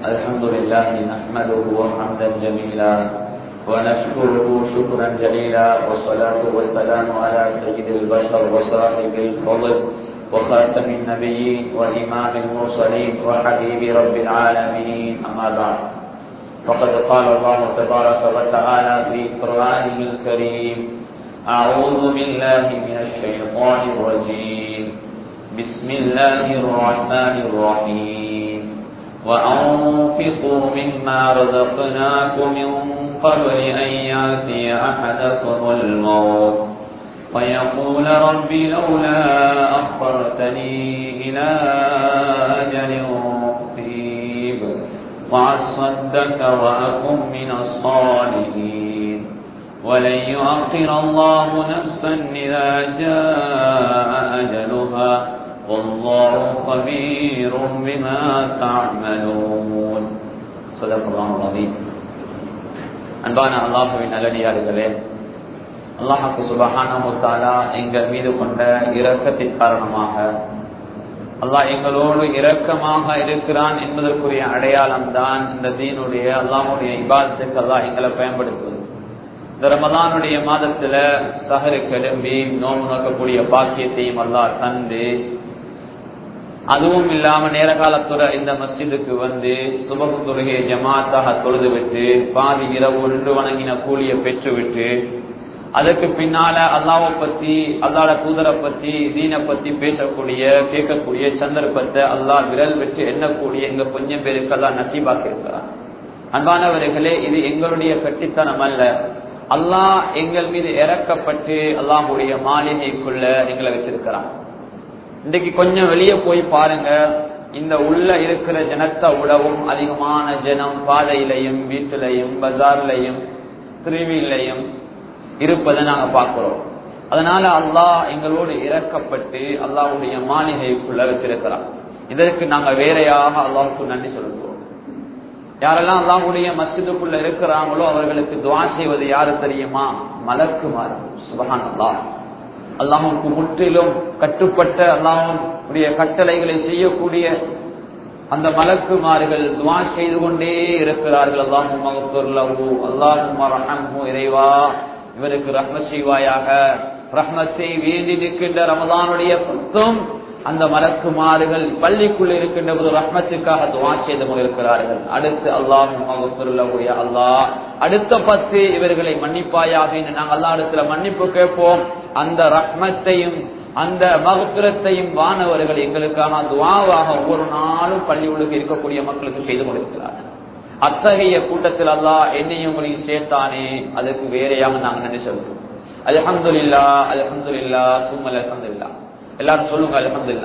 الحمد لله نحمده حمدا جميلا ونشكره شكرا جليلا والصلاة والسلام على سيد البشر وصاحب الفضل وخاتم النبيين وإمام المرسلين وحبيب رب العالمين أما بعد فقد قال الله تبارك وتعالى في قرآنه الكريم أعوذ بالله من الشيطان الرجيم بسم الله الرحمن الرحيم وأنفقوا مما رزقناكم من قبل أن يأتي أحدكم الموت ويقول رب لولا أخرتني إلى أجل قريب وأصدك وأكن من الصالحين ولن يؤخر الله نفسا إذا جاء أجلها والله خبير بما تعملون صدق الله العظيم அன்பான அல்லாஹுவின் நல்லடியார்களே அல்லாஹாக்கு சுபஹானமுத்தாலா எங்கள் மீது கொண்ட இரக்கத்தின் காரணமாக அல்லாஹ் எங்களோடு இரக்கமாக இருக்கிறான் என்பதற்குரிய அடையாளம் தான் இந்த தீனுடைய அல்லாஹுடைய இபாதத்துக்கு அல்லாஹ் எங்களை பயன்படுத்துவது இந்த ரமதானுடைய மாதத்துல சஹரு கிளம்பி நோம்பு நோக்கக்கூடிய பாக்கியத்தையும் அல்லாஹ் தந்து அதுவும் இல்லாம நேர காலத்துற இந்த மஸ்ஜிதுக்கு வந்து சுபகு தொழுகையை ஜமாத்தாக தொழுது விட்டு பாதி இரவு ஒன்று வணங்கின கூலியை பெற்று விட்டு அதுக்கு பின்னால அல்லாவை பத்தி அல்லாட தூதரை பத்தி தீனை பத்தி பேசக்கூடிய கேட்கக்கூடிய சந்தர்ப்பத்தை அல்லாஹ் விரல் வெற்றி எண்ணக்கூடிய எங்க கொஞ்சம் பேருக்கு எல்லாம் நசீபாக்கி இருக்கிறான் அன்பானவர்களே இது எங்களுடைய கட்டித்தனம் அல்ல அல்லாஹ் எங்கள் மீது இறக்கப்பட்டு அல்லாஹுடைய மாளிகைக்குள்ள எங்களை வச்சிருக்கிறான் இன்றைக்கு கொஞ்சம் வெளியே போய் பாருங்க இந்த உள்ள இருக்கிற ஜனத்தை விடவும் அதிகமான ஜனம் பாதையிலையும் வீட்டிலையும் பஜார்லையும் திருவிலையும் இருப்பதை நாங்க பார்க்கிறோம் அதனால அல்லாஹ் எங்களோடு இறக்கப்பட்டு அல்லாஹுடைய மாளிகைக்குள்ள வச்சிருக்கிறான் இதற்கு நாங்க வேறையாக அல்லாஹுக்கு நன்றி சொல்லுவோம் யாரெல்லாம் அல்லாஹுடைய மஸ்ஜிதுக்குள்ள இருக்கிறாங்களோ அவர்களுக்கு துவா செய்வது யாரு தெரியுமா மலக்குமாறு சுபகான் அல்லாஹ் அல்லாஹுக்கு முற்றிலும் கட்டுப்பட்ட அல்லாஹுடைய கட்டளைகளை செய்யக்கூடிய அந்த மலக்குமார்கள் துவா செய்து கொண்டே இருக்கிறார்கள் அல்லாஹும் அல்லாஹும் இறைவா இவருக்கு ரஹ்ம செய்வாயாக ரஹ்மத்தை வேண்டி நிற்கின்ற ரமதானுடைய பத்தும் அந்த மலக்குமாறுகள் பள்ளிக்குள் இருக்கின்ற ஒரு ரஹ்மத்துக்காக துவா செய்து கொண்டிருக்கிறார்கள் அடுத்து அல்லாஹும் அல்லாஹ் அடுத்த பத்து இவர்களை மன்னிப்பாயாக என்று நாங்கள் அல்லா இடத்துல மன்னிப்பு கேட்போம் அந்த ரஹ்மத்தையும் அந்த மகப்புரத்தையும் வானவர்கள் எங்களுக்கான துவாவாக ஒவ்வொரு நாளும் பள்ளி உள்ளுக்கு இருக்கக்கூடிய மக்களுக்கு செய்து கொண்டிருக்கிறார்கள் அத்தகைய கூட்டத்தில் அல்லாஹ் என்னையும் உங்களையும் சேர்த்தானே அதுக்கு வேறையாக நாங்கள் நன்றி செலுத்தோம் அலமதுல்லா அலமதுல்லா சும்மல் அலமதுல்லா எல்லாரும் சொல்லுங்க அலமதுல்லா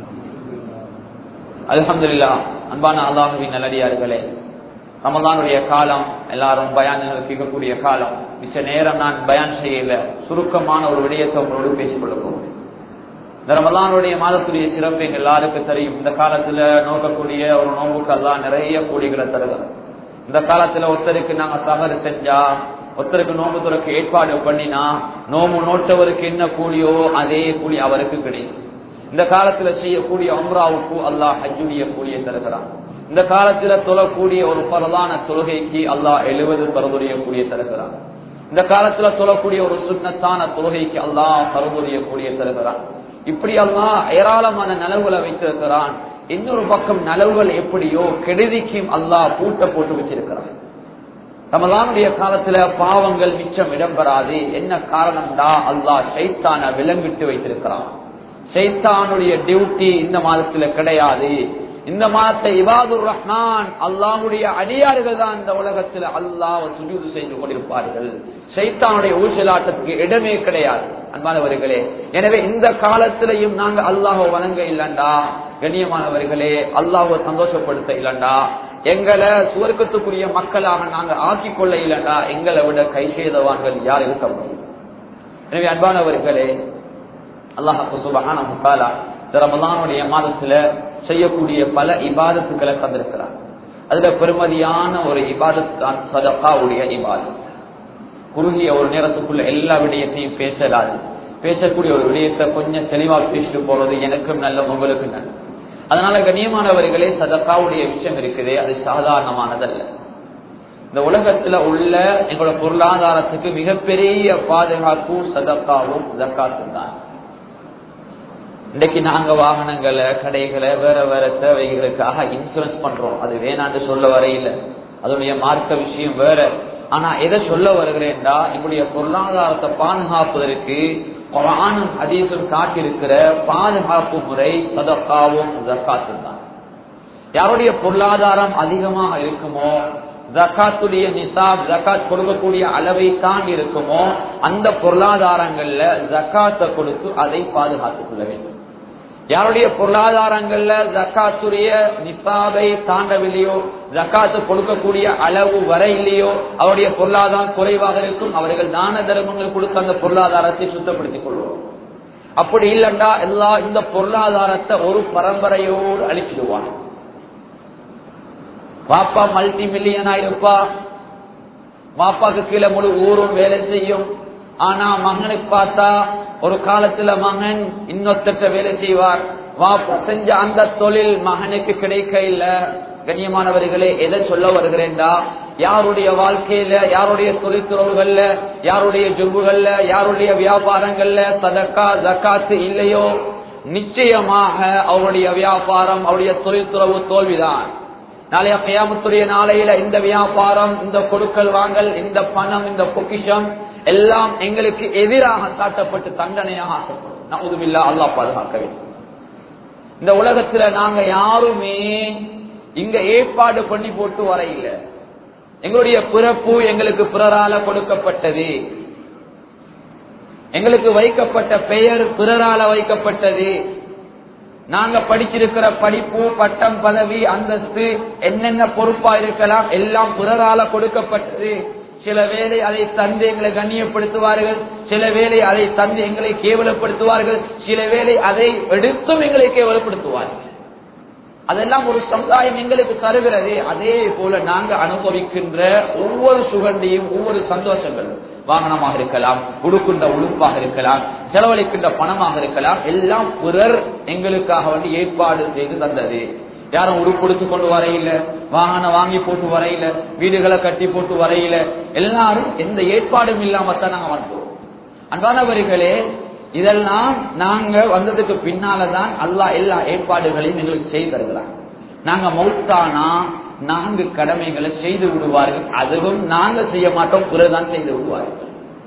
அலமதுல்லா அன்பான அல்லாஹுவின் நல்லடியார்களே ரமதானுடைய காலம் எல்லாரும் பயான்கள் கேட்கக்கூடிய காலம் மிச்ச நேரம் நான் பயான் செய்யல சுருக்கமான ஒரு விடயத்தை உங்களோடு பேசிக் கொள்ள போகிறேன் இந்த ரமதானுடைய மாதத்துடைய சிறப்பு எங்க எல்லாருக்கும் தெரியும் இந்த காலத்துல நோக்கக்கூடிய ஒரு நோம்புக்கெல்லாம் நிறைய கூலிகளை தருகிறோம் இந்த காலத்துல ஒருத்தருக்கு நாங்க சகரு செஞ்சா ஒருத்தருக்கு நோம்பு துறக்கு ஏற்பாடு பண்ணினா நோம்பு நோட்டவருக்கு என்ன கூலியோ அதே கூலி அவருக்கு கிடைக்கும் இந்த காலத்துல செய்யக்கூடிய அம்ராவுக்கு அல்லாஹ் ஹஜ்ஜுடைய கூலியை தருகிறான் இந்த காலத்துல தொழக்கூடிய ஒரு பரதான தொழுகைக்கு அல்லாஹ் எழுபது பரதுடைய கூலியை தருகிறான் இந்த காலத்துல தொழக்கூடிய ஒரு சுண்ணத்தான தொழுகைக்கு அல்லாஹ் பரதுடைய கூலியை தருகிறான் இப்படி அல்லாஹ் ஏராளமான நலவுகளை வைத்திருக்கிறான் இன்னொரு பக்கம் நலவுகள் எப்படியோ கெடுதிக்கும் அல்லாஹ் பூட்ட போட்டு வச்சிருக்கிறான் ரமலானுடைய காலத்துல பாவங்கள் மிச்சம் இடம்பெறாது என்ன காரணம்டா அல்லாஹ் சைத்தான விலங்கிட்டு வைத்திருக்கிறான் சைத்தானுடைய டியூட்டி இந்த மாதத்துல கிடையாது இந்த மாதத்தை இவாதுர் ரஹ்மான் அல்லாஹுடைய அடியார்கள் தான் இந்த உலகத்தில் அல்லாஹ் சுஜூது செய்து கொண்டிருப்பார்கள் சைத்தானுடைய ஊசலாட்டத்துக்கு இடமே கிடையாது அன்பானவர்களே எனவே இந்த காலத்திலையும் நாங்க அல்லாஹ் வழங்க இல்லண்டா கண்ணியமானவர்களே அல்லாஹை சந்தோஷப்படுத்த இல்லண்டா எங்களை சுவர்க்கத்துக்குரிய மக்களாக நாங்க ஆக்கிக் கொள்ள இல்லண்டா எங்களை விட கை செய்தவான்கள் யார் இருக்க முடியும் எனவே அன்பானவர்களே அல்லாஹு சுபஹான முக்காலா ரமலானுடைய மாதத்துல செய்யக்கூடிய பல இபாதத்துக்களை தந்திருக்கிறார் அதுல பெருமதியான ஒரு இபாதத் தான் சதகாவுடைய இபாதத் குறுகிய ஒரு நேரத்துக்குள்ள எல்லா விடயத்தையும் பேசலாது பேசக்கூடிய ஒரு விடயத்தை கொஞ்சம் தெளிவா பேசிட்டு போறது எனக்கும் நல்ல உங்களுக்கு நல்ல அதனால கண்ணியமானவர்களே சதக்காவுடைய விஷயம் இருக்குது அது சாதாரணமானதல்ல இந்த உலகத்துல உள்ள எங்களோட பொருளாதாரத்துக்கு மிகப்பெரிய பாதுகாப்பு சதக்காவும் ஜக்காத்தும் தான் இன்னைக்கு நாங்க வாகனங்களை கடைகளை வேற வேற தேவைகளுக்காக இன்சூரன்ஸ் பண்றோம் அது வேணான்னு சொல்ல வரையில அதனுடைய மார்க்க விஷயம் வேற ஆனா எதை சொல்ல வருகிறேன்டா எங்களுடைய பொருளாதாரத்தை பாதுகாப்பதற்கு குரானும் ஹதீஸும் காட்டியிருக்கிற பாதுகாப்பு முறை சதக்காவும் ஜக்காத்தும் தான் யாருடைய பொருளாதாரம் அதிகமாக இருக்குமோ ஜக்காத்துடைய நிசாப் ஜக்காத் கொடுக்கக்கூடிய அளவை தாண்டி இருக்குமோ அந்த பொருளாதாரங்கள்ல ஜக்காத்தை கொடுத்து அதை பாதுகாத்துக் கொள்ள வேண்டும் யாருடைய பொருளாதாரங்கள்ல ஜக்காத்துடைய நிசாபை தாண்டவில்லையோ ஜக்காத்து கொடுக்கக்கூடிய அளவு வரையிலையோ அவருடைய பொருளாதாரம் குறைவாக இருக்கும் அவர்கள் தான தர்மங்கள் கொடுத்து அந்த பொருளாதாரத்தை சுத்தப்படுத்திக் கொள்வோம் அப்படி இல்லைண்டா எல்லா இந்த பொருளாதாரத்தை ஒரு பரம்பரையோடு அழிச்சிடுவான் வாப்பா மல்டி மில்லியன் ஆயிருப்பா வாப்பாக்கு கீழே முழு ஊரும் வேலை செய்யும் ஆனா மகனுக்கு பார்த்தா ஒரு காலத்துல மகன் இன்னொத்த வேலை செய்வார் வாப்பா செஞ்ச அந்த தொழில் மகனுக்கு கிடைக்க இல்ல கண்ணியமானவர்களே எதை சொல்ல வருகிறேன்டா யாருடைய வாழ்க்கையில யாருடைய தொழில்துறவுகள்ல யாருடைய ஜும்புகள்ல யாருடைய வியாபாரங்கள்ல சதக்கா ஜக்காத்து இல்லையோ நிச்சயமாக அவருடைய வியாபாரம் அவருடைய தொழில்துறவு தோல்விதான் நாளைய கையாமத்துடைய நாளையில இந்த வியாபாரம் இந்த கொடுக்கல் வாங்கல் இந்த பணம் இந்த பொக்கிஷம் எல்லாம் எங்களுக்கு எதிராக காட்டப்பட்டு தண்டனையாக ஆசைப்படும் நவுதுமில்லா அல்லா பாதுகாக்க வேண்டும் இந்த உலகத்துல நாங்க யாருமே இங்க ஏற்பாடு பண்ணி போட்டு வர இல்ல எங்களுடைய பிறப்பு எங்களுக்கு பிறரால கொடுக்கப்பட்டது எங்களுக்கு வைக்கப்பட்ட பெயர் பிறரால வைக்கப்பட்டது நாங்க படிச்சிருக்கிற படிப்பு பட்டம் பதவி அந்தஸ்து என்னென்ன பொறுப்பா இருக்கலாம் எல்லாம் பிறரால கொடுக்கப்பட்டது சில வேளை அதை தந்து எங்களை கண்ணியப்படுத்துவார்கள் சில வேளை அதை தந்து எங்களை கேவலப்படுத்துவார்கள் சில வேளை அதை எடுத்தும் எங்களை கேவலப்படுத்துவார்கள் அதெல்லாம் ஒரு சமுதாயம் எங்களுக்கு தருகிறது அதே போல நாங்க அனுபவிக்கின்ற ஒவ்வொரு சுகண்டியும் ஒவ்வொரு சந்தோஷங்களும் வாகனமாக இருக்கலாம் உடுக்கின்ற உடுப்பாக இருக்கலாம் செலவழிக்கின்ற பணமாக இருக்கலாம் எல்லாம் பிறர் எங்களுக்காக வேண்டி ஏற்பாடு செய்து தந்தது யாரும் உடுப்படுத்து கொண்டு வரையில வாகனம் வாங்கி போட்டு வரையில வீடுகளை கட்டி போட்டு வரையில எல்லாரும் எந்த ஏற்பாடும் இல்லாமத்தான் நாங்க வந்தோம் அன்பானவர்களே இதெல்லாம் நாங்க வந்ததுக்கு பின்னாலதான் அல்லா எல்லா ஏற்பாடுகளையும் எங்களுக்கு செய்து தருகிறாங்க நாங்க மௌத்தானா நான்கு கடமைகளை செய்து விடுவார்கள் அதுவும் நாங்க செய்ய மாட்டோம் பிறகுதான் செய்து விடுவார்கள்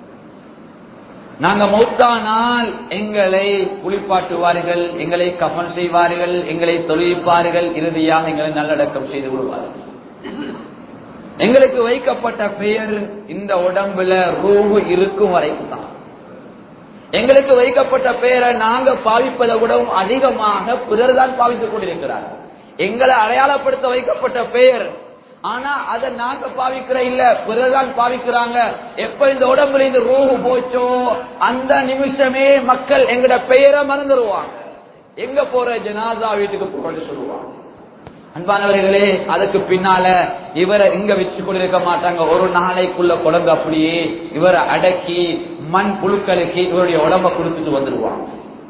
நாங்க மௌத்தானால் எங்களை குளிப்பாட்டுவார்கள் எங்களை கஃன் செய்வார்கள் எங்களை தொழில்ப்பார்கள் இறுதியாக எங்களை நல்லடக்கம் செய்து விடுவார்கள் எங்களுக்கு வைக்கப்பட்ட பெயர் இந்த உடம்புல ரூபு இருக்கும் வரைக்கும் தான் எங்களுக்கு வைக்கப்பட்ட பெயரை நாங்க பாவிப்பதை விடவும் அதிகமாக பிறர் தான் பாவித்துக் கொண்டிருக்கிறார்கள் எங்களை அடையாளப்படுத்த வைக்கப்பட்ட பெயர் ஆனா அதை நாங்க பாவிக்கிற இல்ல பிறர்தான் பாவிக்கிறாங்க எப்ப இந்த உடம்புல இந்த ரூஹு போச்சோ அந்த நிமிஷமே மக்கள் எங்கட பெயரை மறந்துடுவாங்க எங்க போற ஜனாதா வீட்டுக்கு போறோம்னு சொல்லுவாங்க அன்பானவர்களே அதுக்கு பின்னால இவரை இங்க வச்சு கொண்டிருக்க மாட்டாங்க ஒரு நாளைக்குள்ள குழந்தை அப்படியே இவரை அடக்கி மண் புழுக்களுக்கு இவருடைய உடம்ப கொடுத்துட்டு வந்துடுவாங்க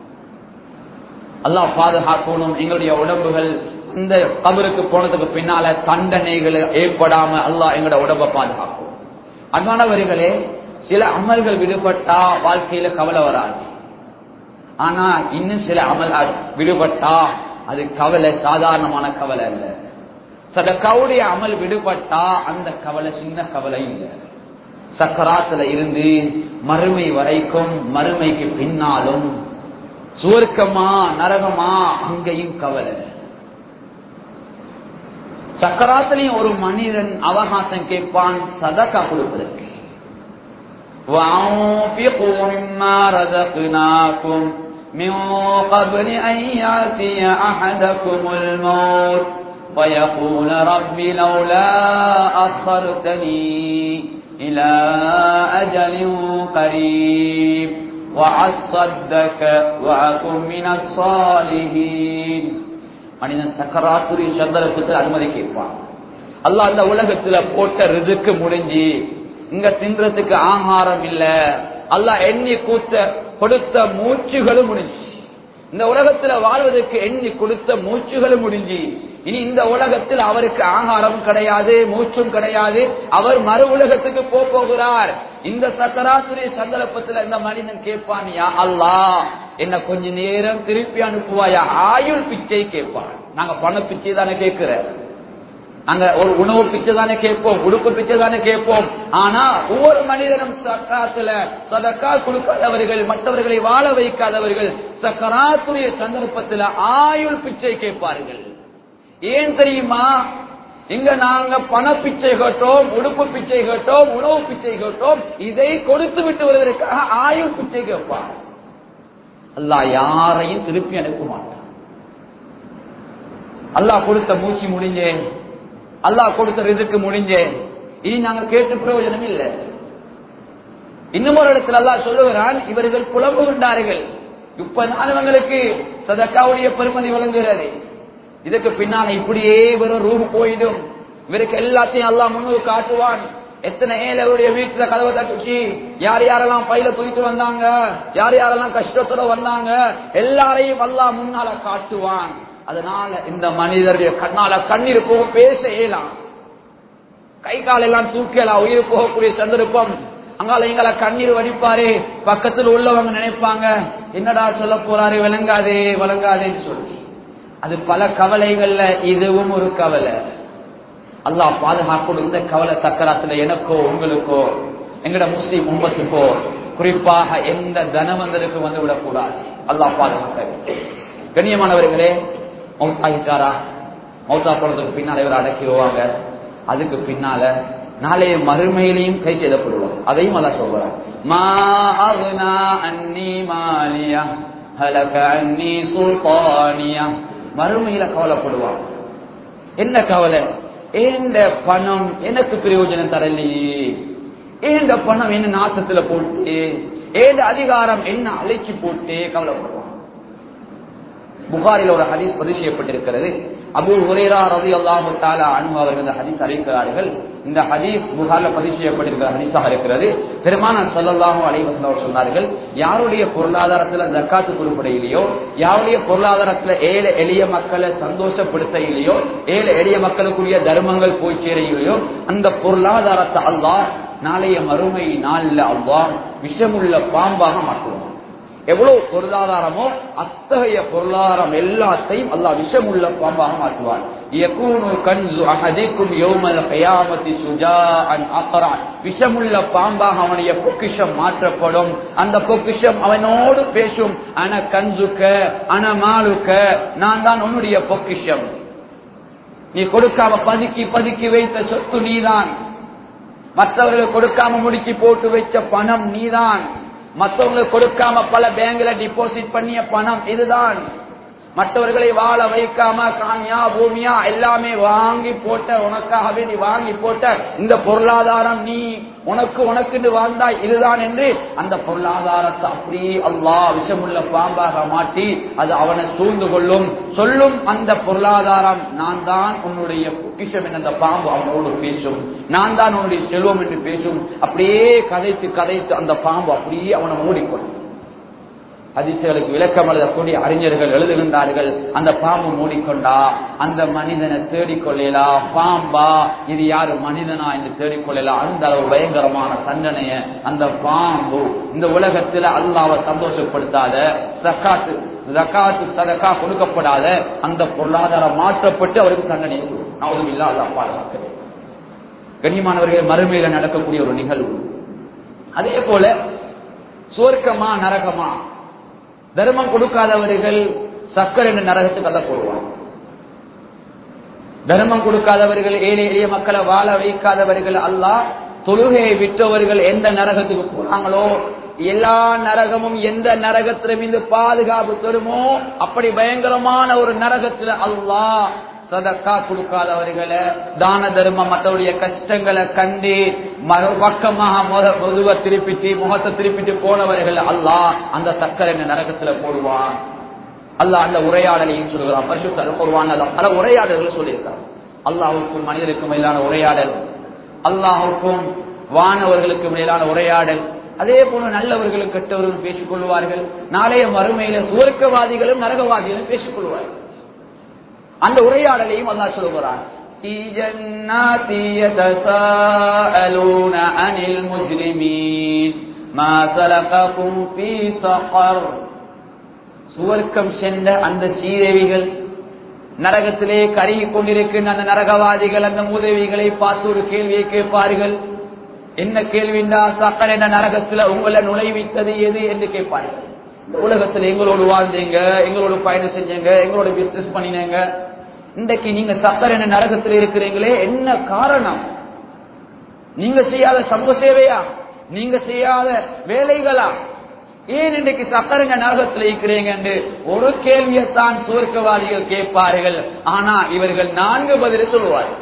அல்லாஹ் பாதுகாக்கணும் எங்களுடைய உடம்புகள் இந்த கபருக்கு போனதுக்கு பின்னால தண்டனைகள் ஏற்படாம அல்லாஹ் எங்களோட உடம்ப பாதுகாக்கும் அன்பானவர்களே சில அமல்கள் விடுபட்டா வாழ்க்கையில கவலை வராது ஆனா இன்னும் சில அமல் விடுபட்டா அது கவலை சாதாரணமான கவலை அல்ல சதக்காவுடைய அமல் விடுபட்டா அந்த கவலை சின்ன கவலை இல்லை சக்கராத்துல இருந்து மறுமை வரைக்கும் மறுமைக்கு பின்னாலும் சுவர்க்கமா நரகமா அங்கேயும் கவலை சக்கராத்திலையும் ஒரு மனிதன் அவகாசம் கேட்பான் சதக்கா கொடுப்பதற்கு وأنفقوا مما رزقناكم من قبل أن يأتي أحدكم الموت فيقول رب لولا أخرتني إلى أجل قريب وأصدك وأكن من الصالحين மனிதன் சக்கராத்துரிய சந்தர்ப்பத்தில் அனுமதி கேட்பான் அல்ல அந்த உலகத்துல போட்ட ரிதுக்கு முடிஞ்சு இங்க தின்றதுக்கு ஆகாரம் இல்ல அல்ல எண்ணி கூத்த கொடுத்த மூச்சுகளும் முடிஞ்சு இந்த உலகத்துல வாழ்வதற்கு எண்ணி கொடுத்த மூச்சுகளும் முடிஞ்சு இனி இந்த உலகத்தில் அவருக்கு ஆகாரம் கிடையாது மூச்சும் கிடையாது அவர் மறு உலகத்துக்கு போக போகிறார் இந்த சக்கராசுரிய சந்தர்ப்பத்தில் இந்த மனிதன் கேட்பான் யா அல்லாஹ் என்ன கொஞ்ச நேரம் திருப்பி அனுப்புவாயா ஆயுள் பிச்சை கேட்பான் நாங்க பண பிச்சை தானே கேட்கிற நாங்க ஒரு உணவு பிச்சை தானே கேட்போம் உடுப்பு பிச்சை தானே கேட்போம் ஆனா ஒவ்வொரு மனிதனும் சக்கராத்துல சதக்கா கொடுக்காதவர்கள் மற்றவர்களை வாழ வைக்காதவர்கள் சக்கராத்துடைய சந்தர்ப்பத்தில் ஆயுள் பிச்சை கேட்பார்கள் ஏன் தெரியுமா இங்க நாங்க பண பிச்சை கேட்டோம் உடுப்பு பிச்சை கேட்டோம் உணவு பிச்சை கேட்டோம் இதை கொடுத்து விட்டு வருவதற்காக ஆயுள் பிச்சை கேட்பார் அல்லாஹ் யாரையும் திருப்பி அனுப்ப மாட்டான் அல்லாஹ் கொடுத்த மூச்சு முடிஞ்சேன் அல்லாஹ் கொடுத்த ரிதுக்கு முடிஞ்சேன் இனி நாங்க கேட்டு பிரயோஜனம் இல்லை இன்னும் ஒரு இடத்துல அல்லாஹ் சொல்லுகிறான் இவர்கள் புலம்புகின்றார்கள் இப்ப நானவங்களுக்கு சதக்காவுடைய பெருமதி வழங்குகிறது இதுக்கு பின்னால இப்படியே வெறும் ரூபு போயிடும் இவருக்கு எல்லாத்தையும் எல்லாம் முன்னு காட்டுவான் எத்தனை ஏழைகளுடைய வீட்டுல கதவை தட்டுச்சு யார் யாரெல்லாம் பையில தூக்கிட்டு வந்தாங்க யார் யாரெல்லாம் கஷ்டத்தோட வந்தாங்க எல்லாரையும் எல்லாம் முன்னால காட்டுவான் அதனால இந்த மனிதருடைய கண்ணால கண்ணீர் போக பேச இயலாம் கை கால் எல்லாம் தூக்கலாம் உயிர் போகக்கூடிய சந்தர்ப்பம் அங்கால எங்களை கண்ணீர் வடிப்பாரு பக்கத்தில் உள்ளவங்க நினைப்பாங்க என்னடா சொல்ல போறாரு விளங்காதே விளங்காதேன்னு சொல்லி அது பல கவலைகள்ல இதுவும் ஒரு கவலை அல்லாஹ் பாதுகாக்கணும் இந்த கவலை தக்கராத்துல எனக்கோ உங்களுக்கோ எங்கட முஸ்லீம் உம்பத்துக்கோ குறிப்பாக எந்த தனவந்தருக்கு வந்து விடக்கூடாது அல்லாஹ் பாதுகாக்க கண்ணியமானவர்களே மௌத்தாகிட்டாரா மௌத்தா போனதுக்கு பின்னால இவர் அடக்கிடுவாங்க அதுக்கு பின்னால நாளைய மறுமையிலையும் கை செய்தப்படுவோம் அதையும் அதான் சொல்றார் மா அகுனா அன்னி மாலியா ஹலக அன்னி சுல்தானியா மறுமையில கவலைப்படுவான் என்ன கவலை ஏண்ட பணம் எனக்கு பிரயோஜனம் தரலையே ஏண்ட பணம் என்ன நாசத்துல போட்டு ஏண்ட அதிகாரம் என்ன அழைச்சி போட்டு கவலைப்படுவான் புகாரில் ஒரு ஹதீஸ் பதிவு செய்யப்பட்டிருக்கிறது அபு ஹுரேரா ரதி அல்லாஹு தாலா அனு அவர்கள் இந்த ஹதீஸ் அறிவிக்கிறார்கள் இந்த ஹதீஸ் புகார்ல பதிவு செய்யப்பட்டிருக்கிற ஹதீஸாக இருக்கிறது பெருமான சொல்லல்லாஹு அலைவசம் அவர் சொன்னார்கள் யாருடைய பொருளாதாரத்துல ஜக்காத்து குறிப்பிடையிலையோ யாருடைய பொருளாதாரத்துல ஏழை எளிய மக்களை சந்தோஷப்படுத்த இல்லையோ ஏழை எளிய மக்களுக்குரிய தர்மங்கள் போய் சேரையிலையோ அந்த பொருளாதாரத்தை அல்லாஹ் நாளைய மறுமை நாள்ல அல்லாஹ் விஷமுள்ள பாம்பாக மாற்றுவான் எவ்வளவு பொருளாதாரமோ அத்தகைய பொருளாதாரம் எல்லாத்தையும் அல்லா விஷமுள்ள பாம்பாக மாற்றுவான் விஷமுள்ள பாம்பாக அவனுடைய பொக்கிஷம் மாற்றப்படும் அந்த பொக்கிஷம் அவனோடு பேசும் அன கஞ்சுக்க அன மாலுக்க நான் தான் உன்னுடைய பொக்கிஷம் நீ கொடுக்காம பதுக்கி பதுக்கி வைத்த சொத்து நீதான் மற்றவர்கள் கொடுக்காம முடிச்சு போட்டு வச்ச பணம் நீதான் மற்றவங்க கொடுக்காம பல பேங்க்ல டிபாசிட் பண்ணிய பணம் இதுதான் மற்றவர்களை வாழ வைக்காம காணியா பூமியா எல்லாமே வாங்கி போட்ட உனக்காகவே நீ வாங்கி போட்ட இந்த பொருளாதாரம் நீ உனக்கு உனக்கு வாழ்ந்தாய் இதுதான் என்று அந்த பொருளாதாரத்தை அப்படியே அல்லா விஷமுள்ள பாம்பாக மாட்டி அது அவனை சூழ்ந்து கொள்ளும் சொல்லும் அந்த பொருளாதாரம் நான் தான் உன்னுடைய பொக்கிஷம் என்ற அந்த பாம்பு அவனோடு பேசும் நான் தான் உன்னுடைய செல்வம் என்று பேசும் அப்படியே கதைத்து கதைத்து அந்த பாம்பு அப்படியே அவனை மூடிக்கொள்ளும் அதிசயங்களுக்கு விளக்கம் எழுதக்கூடிய அறிஞர்கள் எழுதுகின்றார்கள் அந்த பாம்பு மூடிக்கொண்டா அந்த மனிதனை தேடிக்கொள்ளலா பாம்பா இது யாரு மனிதனா என்று தேடிக்கொள்ளலாம் அந்த அளவு பயங்கரமான தண்டனைய அந்த பாம்பு இந்த உலகத்துல அல்லாவை சந்தோஷப்படுத்தாத சக்காத்து ஜக்காத்து சதக்கா கொடுக்கப்படாத அந்த பொருளாதாரம் மாற்றப்பட்டு அவருக்கு தண்டனை அவரும் இல்ல அல்லா பாதுகாக்க கண்ணியமானவர்கள் மறுமையில நடக்கக்கூடிய ஒரு நிகழ்வு அதே போல சுவர்க்கமா நரகமா தர்மம் கொடுக்காதவர்கள் சக்கர் என்ற நரகத்துக்கு அல்ல போடுவாங்க தர்மம் கொடுக்காதவர்கள் ஏழை எளிய மக்களை வாழ வைக்காதவர்கள் அல்லாஹ் தொழுகையை விற்றவர்கள் எந்த நரகத்துக்கு போறாங்களோ எல்லா நரகமும் எந்த நரகத்திலும் இந்த பாதுகாப்பு தருமோ அப்படி பயங்கரமான ஒரு நரகத்துல அல்லாஹ் சதக்கா கொடுக்காதவர்களை தான தர்மம் மற்றவருடைய கஷ்டங்களை கண்டு மறுபக்கமாக முதுக திருப்பிட்டு முகத்தை திருப்பிட்டு போனவர்கள் அல்லாஹ் அந்த சக்கரை நரகத்துல போடுவான் அல்லாஹ் அந்த உரையாடலையும் சொல்கிறான் பரிசுத்த போடுவான் பல உரையாடல்கள் சொல்லியிருக்கான் அல்லாஹுக்கும் மனிதருக்கும் மேலான உரையாடல் அல்லாஹுக்கும் வானவர்களுக்கு மேலான உரையாடல் அதே போல நல்லவர்களும் கெட்டவர்களும் பேசிக் கொள்வார்கள் நாளைய மறுமையில சுவர்க்கவாதிகளும் நரகவாதிகளும் பேசிக் கொள்வார்கள் அந்த உரையாடலையும் அல்லாஹ் சொல்கிறான் في جنات يتساءلون عن المجرمين ما سلككم في سقر சுவர்க்கம் சென்ற அந்த சீதேவிகள் நரகத்திலே கருகி கொண்டிருக்கின்ற அந்த நரகவாதிகள் அந்த மூதேவிகளை பார்த்து ஒரு கேள்வியை கேட்பார்கள் என்ன கேள்விண்டா சக்கர் என்ற நரகத்துல உங்களை நுழைவித்தது எது என்று கேட்பார்கள் இந்த உலகத்துல எங்களோடு வாழ்ந்தீங்க எங்களோட பயணம் செஞ்சீங்க எங்களோட பிசினஸ் பண்ணினீங்க இன்றைக்கு நீங்க சக்கர் என்ற நரகத்தில் இருக்கிறீங்களே என்ன காரணம் நீங்க செய்யாத சமூக சேவையா நீங்க செய்யாத வேலைகளா ஏன் இன்றைக்கு சக்கரங்க நரகத்தில் இருக்கிறீங்க என்று ஒரு கேள்வியைத்தான் சுவர்க்கவாதிகள் கேட்பார்கள் ஆனா இவர்கள் நான்கு பதில் சொல்லுவார்கள்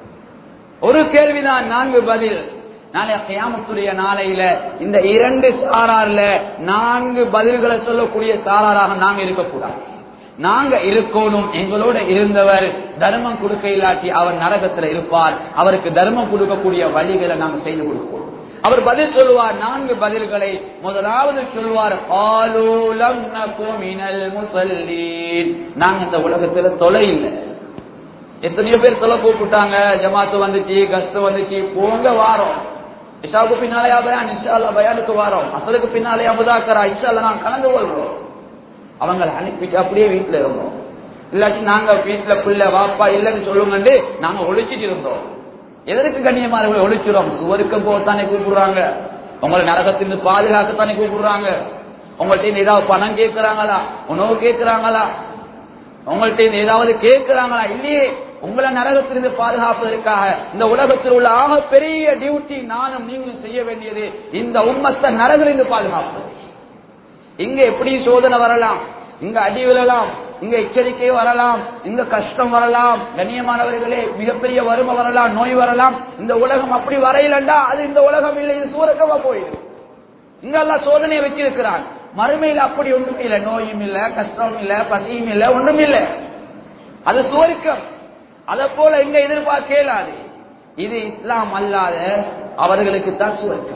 ஒரு கேள்விதான் நான்கு பதில் நாளை கியாமத்துடைய நாளையில இந்த இரண்டு சாரார்ல நான்கு பதில்களை சொல்லக்கூடிய சாராராக நாங்க இருக்கக்கூடாது நாங்க இருக்கணும் எங்களோட இருந்தவர் தர்மம் கொடுக்க இல்லாட்டி அவர் நரகத்துல இருப்பார் அவருக்கு தர்மம் கொடுக்கக்கூடிய வழிகளை நாங்க செய்து கொடுப்போம் அவர் பதில் சொல்லுவார் நான்கு பதில்களை முதலாவது சொல்வார் "காலூலம் நகு மினல் முஸல்லீன்." நாங்க இந்த உலகத்துல தொலை இல்லை எத்தனையோ பேர் தொலை கூப்பிட்டாங்க ஜமாத்து வந்துச்சு கஸ்து வந்துச்சு போங்க வாரோம் இஷாவுக்கு பின்னாலேயா பயான் இன்ஷால்லா பயானுக்கு வாரோம் அசலுக்கு பின்னாலேயா முதாக்கரா இன்ஷால்லா நான் கலந்து கொள்றோம் அவங்களை அனுப்பிட்டு அப்படியே வீட்டுல இருந்தோம் இல்லாட்டி நாங்க வீட்டுல பிள்ளை வாப்பா இல்லைன்னு சொல்லுங்கன்னு நாங்க ஒழிச்சிட்டு இருந்தோம் எதற்கு கண்ணியமானவர்களை ஒழிச்சிடும் சுவருக்கம் போகத்தானே கூப்பிடுறாங்க உங்களை நரகத்திலிருந்து பாதுகாக்கத்தானே கூப்பிடுறாங்க உங்கள்ட்ட இருந்து ஏதாவது பணம் கேட்கிறாங்களா உணவு கேட்கிறாங்களா உங்கள்ட்ட இருந்து ஏதாவது கேட்கிறாங்களா இல்லையே உங்களை நரகத்திலிருந்து பாதுகாப்பதற்காக இந்த உலகத்தில் உள்ள ஆக பெரிய டியூட்டி நானும் நீங்களும் செய்ய வேண்டியது இந்த உம்மத்தை நரகிலிருந்து பாதுகாப்பது இங்க எப்படி சோதனை வரலாம் இங்க அடி விழலாம் இங்க எச்சரிக்கை வரலாம் இங்க கஷ்டம் வரலாம் கண்ணியமானவர்களே மிகப்பெரிய வறுமை வரலாம் நோய் வரலாம் இந்த உலகம் அப்படி வரையிலண்டா அது இந்த உலகம் இல்லை இது சூரக்கமா போயிடும் இங்க எல்லாம் சோதனையை வச்சிருக்கிறான் மறுமையில் அப்படி ஒன்றும் இல்லை நோயும் இல்ல கஷ்டமும் இல்ல பசியும் இல்ல ஒன்றும் இல்ல அது சுவர்க்கம் அதை போல இங்க எதிர்பார்க்க இயலாது இது இஸ்லாம் அல்லாத அவர்களுக்கு தான் சுவர்க்கம்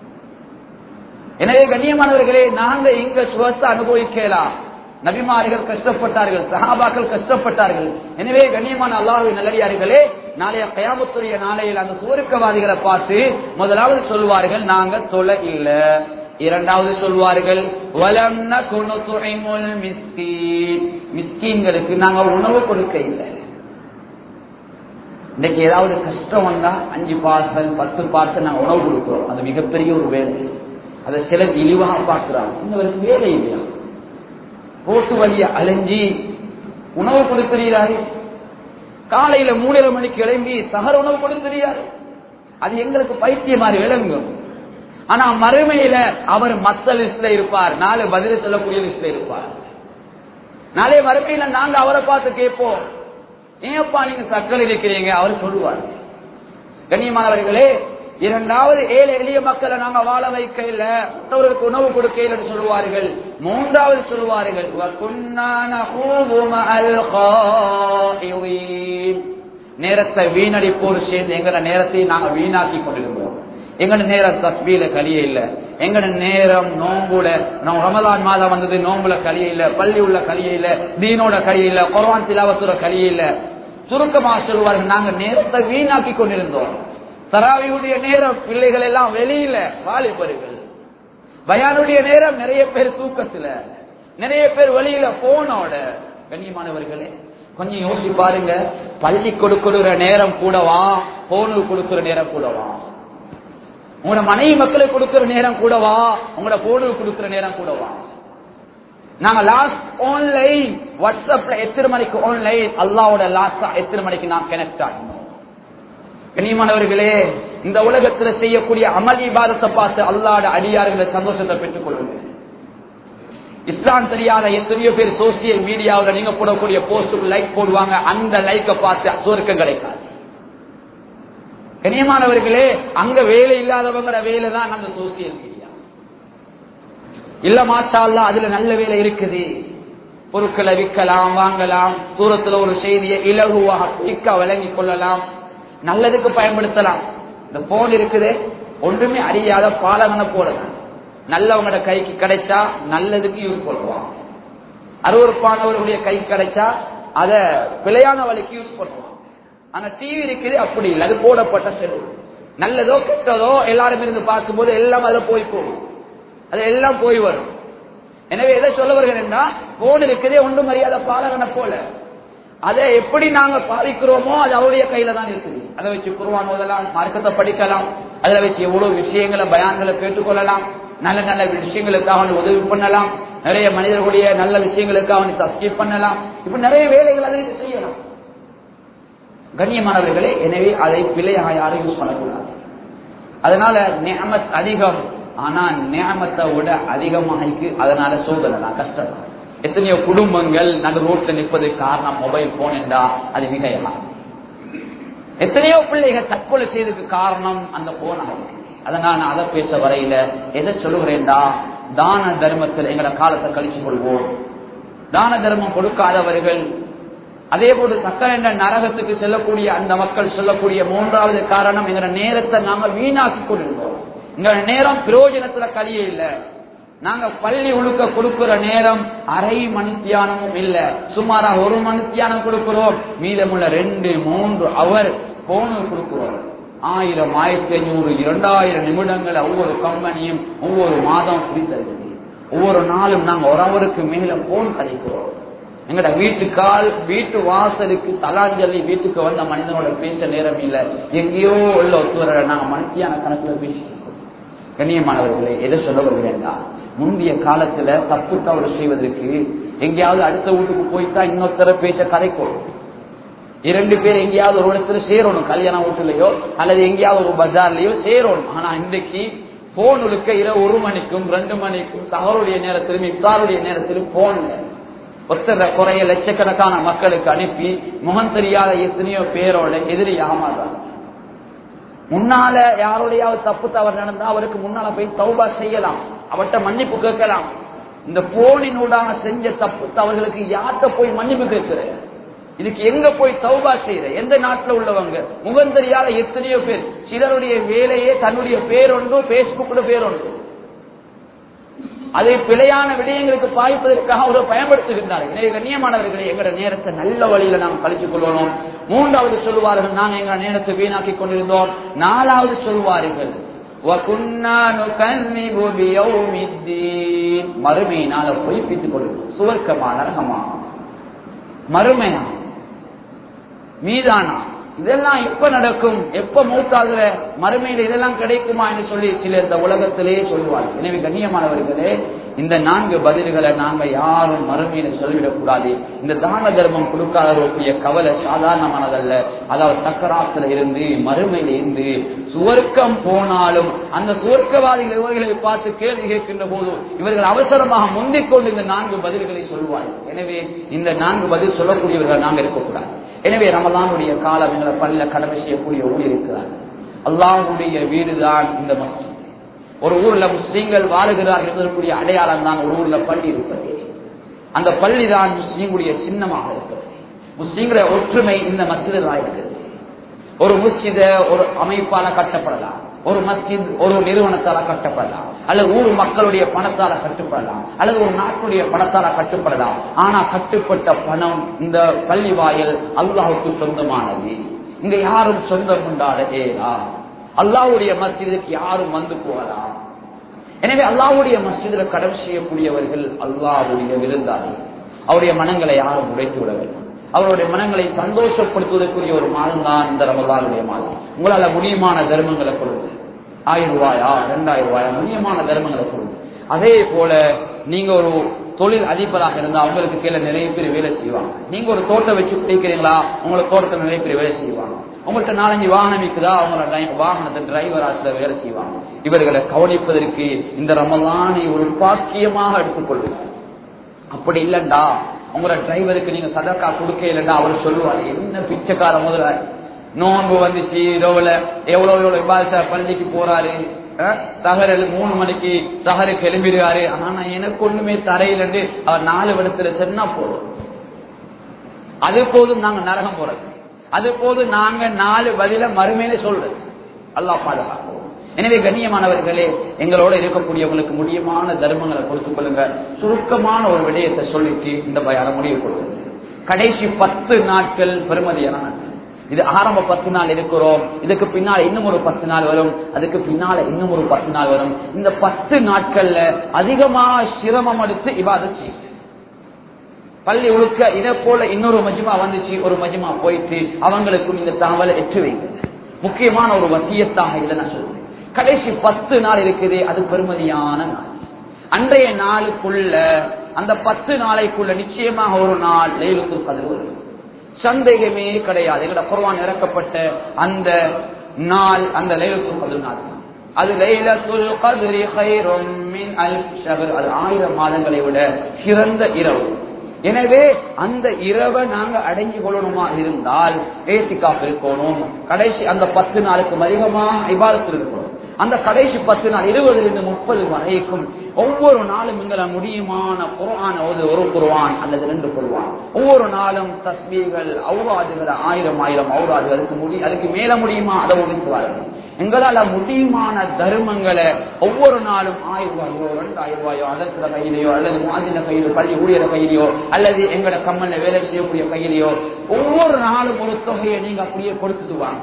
எனவே கண்ணியமானவர்களே நாங்க இங்க சுவத்தை அனுபவிக்கலாம் நபிமார்கள் கஷ்டப்பட்டார்கள் சஹாபாக்கள் கஷ்டப்பட்டார்கள் எனவே கண்ணியமான அல்லாஹுவின் நல்லடியார்களே நாளைய கயாமத்துடைய நாளையில் அந்த சுவருக்கவாதிகளை பார்த்து முதலாவது சொல்வார்கள் நாங்க தொலை இல்ல இரண்டாவது சொல்வார்கள் வலம் நகுனு துஇமுல் மிஸ்கீன் மிஸ்கீன்களுக்கு நாங்க உணவு கொடுக்க இல்லை இன்னைக்கு ஏதாவது கஷ்டம் வந்தா அஞ்சு பார்சல் பத்து பார்சல் நாங்க உணவு கொடுக்கிறோம் அது மிகப்பெரிய ஒரு வேலை அதை சிலர் இழிவாக பார்க்கிறாங்க இன்னவருக்கு வேலை இல்லையா ரோட்டு வழிய அலைஞ்சி உணவு கொடுக்கிறீராரு காலையில மூணரை மணிக்கு எழும்பி சகர உணவு கொடுக்கிறீராரு அது எங்களுக்கு பைத்தியமாரி விளங்கும் ஆனா மறுமையில அவர் மத்த லிஸ்ட்ல இருப்பார் நாலு பதில் சொல்லக்கூடிய லிஸ்ட்ல இருப்பார் நாளை மறுமையில நாங்க அவரை பார்த்து கேட்போம் ஏன்ப்பா நீங்க சக்கல் இருக்கிறீங்க அவர் சொல்லுவார் கண்ணியமானவர்களே இரண்டாவது ஏழை எளிய மக்களை நாங்க வாழ வைக்க இல்ல மற்றவர்களுக்கு உணவு கொடுக்க இல்லைன்னு சொல்லுவார்கள் மூன்றாவது சொல்லுவார்கள் وَكُنَّا نَخُوضُ مَعَ الْخَائِضِينَ. நேரத்தை வீணடிப்போடு சேர்ந்து எங்கட நேரத்தை நாங்க வீணாக்கி கொண்டிருந்தோம் எங்கட நேரம் தஸ்பீல கலிய இல்ல எங்கட நேரம் நோம்புல நம்ம ரமலான் மாதம் வந்தது நோம்புல கலிய இல்ல பள்ளி உள்ள கலிய இல்ல தீனோட கலிய இல்ல குர்ஆன் திலாவத்துற கலிய இல்ல சுருக்கமாக சொல்வார்கள் நாங்க நேரத்தை வீணாக்கி கொண்டிருந்தோம் தராவியுடைய நேரம் பிள்ளைகள் எல்லாம் வெளியில வாலிபர்கள் பயானுடைய நேரம் நிறைய பேர் தூக்கத்துல நிறைய பேர் வெளியில போனோட கண்ணியமானவர்களே கொஞ்சம் யோசிச்சு பாருங்க பள்ளி கொடுக்கிற நேரம் கூடவா போனு கொடுக்கிற நேரம் கூடவா உங்களோட மனைவி மக்களுக்கு கொடுக்கிற நேரம் கூடவா உங்களோட போனு கொடுக்கிற நேரம் கூடவா நாங்க லாஸ்ட் ஆன்லைன் வாட்ஸ்அப்ல எத்தனை மணிக்கு ஆன்லைன் அல்லாவோட லாஸ்டா எத்தனை மணிக்கு நான் கனெக்ட் ஆகணும் கண்ணியமானவர்களே இந்த உலகத்துல செய்யக்கூடிய அமல் இபாதத்தை பார்த்து அல்லாட அடியார்களை சந்தோஷத்தை பெற்றுக் கொள்ளுங்க இஸ்லாம் தெரியாத எத்தனையோ பேர் சோசியல் மீடியாவில் நீங்க போடக்கூடிய போஸ்டுக்கு லைக் போடுவாங்க அந்த லைக்கை பார்த்து சுருக்கம் கிடைக்காது கண்ணியமானவர்களே அங்க வேலை இல்லாதவங்களோட வேலை தான் அந்த சோசியல் மீடியா இல்ல மாஷா அல்லா அதுல நல்ல வேலை இருக்குது பொருட்களை விற்கலாம் வாங்கலாம் தூரத்துல ஒரு செய்தியை இலகுவாக பிக்க வழங்கிக் கொள்ளலாம் நல்லதுக்கு பயன்படுத்தலாம் இந்த போன் இருக்குது ஒன்றுமே அறியாத பாலகனை போலதான் நல்லவங்களோட கைக்கு கிடைச்சா நல்லதுக்கு யூஸ் பண்ணுவான் அருவறுப்பானவர்களுடைய கை கிடைச்சா அத பிழையான வழிக்கு யூஸ் பண்ணுவான் ஆனா டிவி இருக்குது அப்படி இல்லை அது போடப்பட்ட செலவு நல்லதோ கெட்டதோ எல்லாரும் இருந்து பார்க்கும்போது எல்லாம் அதுல போய் போகும் அது எல்லாம் போய் வரும் எனவே எதை சொல்ல வருகிறேன்னா போன் இருக்குதே ஒன்றும் மரியாதை பாலகனை போல அதை எப்படி நாங்க பாதிக்கிறோமோ அது அவருடைய கையில தான் இருக்குது அதை வச்சு குருவான் ஓதலாம் மார்க்கத்தை படிக்கலாம் அதில் வச்சு எவ்வளவு விஷயங்களை பயான்களை கேட்டுக்கொள்ளலாம் நல்ல நல்ல விஷயங்களுக்கு அவனை உதவி பண்ணலாம் நிறைய மனிதர்களுடைய நல்ல விஷயங்களுக்கு அவனை தஸ்கீப் பண்ணலாம் இப்ப நிறைய வேலைகள் அதை செய்யலாம் கண்ணியமானவர்களே எனவே அதை பிழையாக யாரும் யூஸ் பண்ணக்கூடாது அதனால நியமத் அதிகம் ஆனா நியமத்தை விட அதிகமாக அதனால சோதனை தான் கஷ்டம் தான் எத்தனையோ குடும்பங்கள் நடு ரோட்ல நிற்பதுக்கு காரணம் மொபைல் போன் என்றா அது மிகையலாம் எத்தனையோ பிள்ளைகள் தற்கொலை செய்ததுக்கு காரணம் அந்த போன் அதனால நான் அதை பேச வரையில எதை சொல்லுகிறேன்டா தான தர்மத்தில் எங்களை காலத்தை கழிச்சு கொள்வோம் தான தர்மம் கொடுக்காதவர்கள் அதே போல சக்கர என்ற நரகத்துக்கு செல்லக்கூடிய அந்த மக்கள் சொல்லக்கூடிய மூன்றாவது காரணம் எங்களோட நேரத்தை நாங்க வீணாக்கி கொண்டிருந்தோம் எங்களோட நேரம் பிரயோஜனத்துல கழிய இல்லை நாங்க பள்ளி உழுக்க கொடுக்கிற நேரம் அரை மணித்தியானமும் இல்ல சுமாரா ஒரு மணித்தியானம் கொடுக்கிறோம் மீதமுள்ள ரெண்டு மூன்று அவர் போனு கொடுக்கிறோம் ஆயிரம் ஆயிரத்தி ஐநூறு இரண்டாயிரம் நிமிடங்களை ஒவ்வொரு கம்பெனியும் ஒவ்வொரு மாதம் பிடித்தது ஒவ்வொரு நாளும் நாங்க ஒரு அவருக்கு மேல போன் கழிக்கிறோம் எங்கட வீட்டுக்கால் வீட்டு வாசலுக்கு தலாஞ்சலி வீட்டுக்கு வந்த மனிதனோட பேச நேரம் இல்ல எங்கேயோ உள்ள ஒத்துவர நாங்க மணித்தியான கணக்குல பேசிட்டு இருக்கோம் கண்ணியமானவர்களே எதை சொல்ல வருகிறேன்டா முந்தைய காலத்துல தப்பு தவறு செய்வதற்கு எங்கேயாவது அடுத்த வீட்டுக்கு போய்த்தா இன்னொருத்தர பேச்ச கதைக்கும் இரண்டு பேர் எங்கேயாவது ஒரு இடத்துல சேரணும் கல்யாண வீட்டுலயோ அல்லது எங்கேயாவது ஒரு பஜார்லயோ சேரணும் ஆனா இன்றைக்கு போன் உழுக்க இரவு ஒரு மணிக்கும் ரெண்டு மணிக்கும் சகருடைய நேரத்திலும் இப்தாருடைய நேரத்திலும் போன்ல ஒத்தர குறைய லட்சக்கணக்கான மக்களுக்கு அனுப்பி முகம் தெரியாத எத்தனையோ பேரோட எதிரி ஏமாறாங்க முன்னால யாருடையாவது தப்பு தவறு நடந்தா அவருக்கு முன்னால போய் தௌபா செய்யலாம் அவர்கிட்ட மன்னிப்பு கேட்கலாம் இந்த போனினூடாக செஞ்ச தப்பு தவறுகளுக்கு யார்கிட்ட போய் மன்னிப்பு கேட்கிற இதுக்கு எங்க போய் தௌபா செய்யற எந்த நாட்டுல உள்ளவங்க முகம் தெரியாத எத்தனையோ பேர் சிலருடைய வேலையே தன்னுடைய பேரொன்று பேஸ்புக்ல பேரொன்று அதை பிழையான விடயங்களுக்கு பாய்ப்பதற்காக அவர் பயன்படுத்துகின்றார்கள் எனவே கண்ணியமானவர்களை எங்களோட நேரத்தை நல்ல வழியில நாம் கழித்துக் கொள்ளணும் மூன்றாவது சொல்லுவார்கள் நாங்கள் எங்கள் நேரத்தை வீணாக்கி கொண்டிருந்தோம் நாலாவது சொல்வார்கள் மறுமையினால பொய்ப்பித்துக் கொள்ளும் சுவர்க்கமா நரகமா மறுமையா மீதானா இதெல்லாம் எப்ப நடக்கும் எப்ப மூத்தாகிற மறுமையில இதெல்லாம் கிடைக்குமா என்று சொல்லி சில இந்த உலகத்திலேயே சொல்லுவார்கள் எனவே கண்ணியமானவர்களே இந்த நான்கு பதில்களை நாங்க யாரும் மறுமையில சொல்லிவிடக் கூடாது இந்த தான தர்மம் கொடுக்காதவர்களுடைய கவலை சாதாரணமானதல்ல அதாவது சக்கராத்துல இருந்து மறுமையில இருந்து சுவர்க்கம் போனாலும் அந்த சுவர்க்கவாதிகள் இவர்களை பார்த்து கேள்வி கேட்கின்ற போது இவர்கள் அவசரமாக முந்திக் கொண்டு இந்த நான்கு பதில்களை சொல்வார்கள் எனவே இந்த நான்கு பதில் சொல்லக்கூடியவர்கள் நாங்க இருக்கக்கூடாது எனவே ரமலானுடைய காலம் எங்களை பல்ல கடமை செய்யக்கூடிய ஊர் இருக்கிறார் அல்லாஹுடைய வீடுதான் இந்த மஸ்ஜித் ஒரு ஊர்ல முஸ்லீம்கள் வாழுகிறார்கள் என்பதற்குரிய அடையாளம் தான் ஒரு ஊர்ல பள்ளி இருப்பது அந்த பள்ளி தான் முஸ்லீம்களுடைய சின்னமாக இருக்கிறது முஸ்லீம்களுடைய ஒற்றுமை இந்த மஸ்ஜிதில் இருக்கிறது ஒரு முஸ்ஜித ஒரு அமைப்பால கட்டப்படலாம் ஒரு மஸ்ஜித் ஒரு நிறுவனத்தால கட்டப்படலாம் அல்லது ஊர் மக்களுடைய பணத்தால கட்டுப்படலாம் அல்லது ஒரு நாட்டுடைய பணத்தால கட்டுப்படலாம் ஆனா கட்டுப்பட்ட பணம் இந்த பள்ளி வாயல் அல்லாஹுக்கு சொந்தமானது இங்க யாரும் சொந்தம் கொண்டாட ஏதா அல்லாவுடைய மஸ்ஜிதுக்கு யாரும் வந்து போகலாம் எனவே அல்லாவுடைய மஸ்ஜிதில் கடன் செய்யக்கூடியவர்கள் அல்லாவுடைய விருந்தாளி அவருடைய மனங்களை யாரும் உடைத்து விட வேண்டும் அவருடைய மனங்களை சந்தோஷப்படுத்துவதற்குரிய ஒரு மாதம் தான் இந்த ரமதானுடைய மாதம் உங்களால முடியுமான தர்மங்களை கொடுங்க ஆயிரம் ரூபாயா ரெண்டாயிரம் ரூபாயா முடியுமான தர்மங்களை கொடுங்க அதே போல நீங்க ஒரு தொழில் அதிபராக இருந்தா அவங்களுக்கு கீழே நிறைய பேர் வேலை செய்வாங்க நீங்க ஒரு தோட்டம் வச்சு பிடிக்கிறீங்களா உங்களுக்கு தோட்டத்தை நிறைய பேர் வேலை செய்வாங்க உங்கள்கிட்ட நாலஞ்சு வாகனம் இருக்குதா அவங்களோட வாகனத்தை டிரைவர் ஆசில வேலை செய்வாங்க இவர்களை கவனிப்பதற்கு இந்த ரமலானை ஒரு பாக்கியமாக எடுத்துக்கொள்ளுங்க அப்படி இல்லண்டா உங்களோட டிரைவருக்கு நீங்க சதக்கா கொடுக்க இல்லைன்னா அவர் சொல்லுவாரு என்ன பிச்சைக்கார முதலாளி நோன்பு வந்துச்சு இரவுல எவ்வளவு எவ்வளவு விபாதிச்ச பள்ளிக்கு போறாரு சகர் மூணு மணிக்கு சகரு கிளம்பிடுவாரு ஆனா எனக்கு ஒண்ணுமே தரையிலண்டு அவர் நாலு விடத்துல சென்னா போறோம் அது போதும் நாங்க நரகம் போறது அது போதும் நாங்க நாலு பதில மறுமையில சொல்றது அல்லா பாதுகாப்போம் எனவே கண்ணியமானவர்களே எங்களோட இருக்கக்கூடியவங்களுக்கு முடியமான தர்மங்களை கொடுத்துக் கொள்ளுங்க சுருக்கமான ஒரு விடயத்தை சொல்லிட்டு இந்த பயான முடிவு கொடுங்க கடைசி பத்து நாட்கள் பெருமதியான நாட்கள். இது ஆரம்ப பத்து நாள் இருக்கிறோம் இதுக்கு பின்னால இன்னும் ஒரு பத்து நாள் வரும் அதுக்கு பின்னால இன்னும் ஒரு பத்து நாள் வரும் இந்த பத்து நாட்கள்ல அதிகமாக சிரமம் எடுத்து இவாத செய்யும் பள்ளி உழுக்க இதை போல இன்னொரு மஜிமா வந்துச்சு ஒரு மஜிமா போயிட்டு அவங்களுக்கும் இந்த தகவலை எட்டு வைங்க முக்கியமான ஒரு வசியத்தாக இதை நான் சொல்றேன் கடைசி பத்து நாள் இருக்குது அது பெருமதியான நாள் அன்றைய நாளுக்குள்ள அந்த பத்து நாளைக்குள்ள நிச்சயமாக ஒரு நாள் லைலுக்கு கதிர் வரும் சந்தேகமே கிடையாது எங்கட குர்வான் இறக்கப்பட்ட அந்த நாள் அந்த லைலுக்கு கதிர் நாள் தான். அது லைலத்துல் கத்ரி கைரும் மின் அல்ஃப் ஷஹர் அது ஆயிரம் மாதங்களை விட சிறந்த இரவு எனவே அந்த இரவை நாங்க அடைஞ்சு கொள்ளணுமா இருந்தால் ஏத்திக்காப் இருக்கணும் கடைசி அந்த பத்து நாளுக்கு அதிகமா இபாதத்தில் இருக்கணும் அந்த கடைசி பத்து நாள் இருபதிலிருந்து முப்பது வரைக்கும் ஒவ்வொரு நாளும் எங்களை முடியுமான குர்ஆன் ஒரு ஒரு குர்ஆன் அல்லது ரெண்டு குர்ஆன் ஒவ்வொரு நாளும் தஸ்மீகள் அவுராதுகள் ஆயிரம் ஆயிரம் அவுராது அதுக்கு முடி அதுக்கு மேல முடியுமா அதை ஒழித்து வரணும் எங்களால முடியுமான தர்மங்களை ஒவ்வொரு நாளும் ஆயிரம் ரூபாயோ ரெண்டாயிரம் ரூபாயோ அதற்கு கையிலையோ அல்லது மாதின கையிலோ பள்ளி ஊழியர கையிலையோ அல்லது எங்களோட கம்மல்ல வேலை செய்யக்கூடிய கையிலையோ ஒவ்வொரு நாளும் ஒரு தொகையை நீங்க அப்படியே கொடுத்துட்டு வாங்க